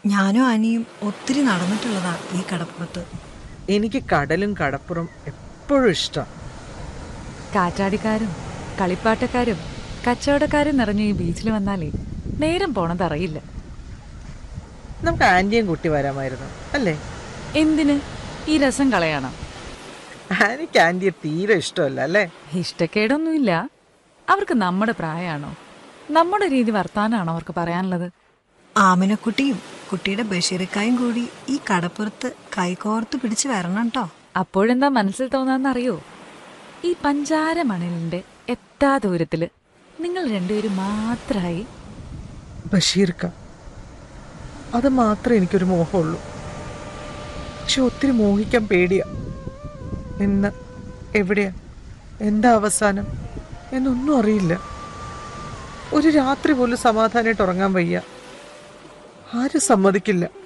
ഞാനും ആനിയും ഒത്തിരി നടന്നിട്ടുള്ളതാ ഈ കടപ്പുറത്ത് എനിക്ക് കടലും കടപ്പുറം എപ്പോഴും ഇഷ്ടം കാറ്റാടിക്കാരും കളിപ്പാട്ടക്കാരും കച്ചവടക്കാരും നിറഞ്ഞ ഈ ബീച്ചിൽ വന്നാലേ നേരം പോണത് അറിയില്ല നമുക്ക് ആന്റിയും കുട്ടി വരാമായിരുന്നു അല്ലേ എന്തിന് ഈ രസം കളയണം ആനിക്ക് ആന്റിയെ തീരെ ഇഷ്ടമല്ല അല്ലേ ഇഷ്ടക്കേടൊന്നുമില്ല അവർക്ക് നമ്മുടെ പ്രായമാണോ നമ്മുടെ രീതി വർത്താനാണോ അവർക്ക് പറയാനുള്ളത് ആമിനക്കുട്ടിയും കുട്ടിയുടെ ബഷീറിക്കായും കൂടി ഈ കടപ്പുറത്ത് കൈകോർത്ത് പിടിച്ച് വരണം കേട്ടോ അപ്പോഴെന്താ മനസ്സിൽ തോന്നാന്നറിയോ ഈ പഞ്ചാര മണലിന്റെ എത്താ ദൂരത്തില് നിങ്ങൾ രണ്ടുപേരും മാത്രമായി ബഷീർക്ക അത് മാത്രമേ എനിക്കൊരു മോഹമുള്ളൂ പക്ഷെ ഒത്തിരി മോഹിക്കാൻ പേടിയാ എന്ന് എവിടെയാ എന്താ അവസാനം എന്നൊന്നും അറിയില്ല ഒരു രാത്രി പോലും സമാധാനമായിട്ട് ഉറങ്ങാൻ വയ്യ ആരും സമ്മതിക്കില്ല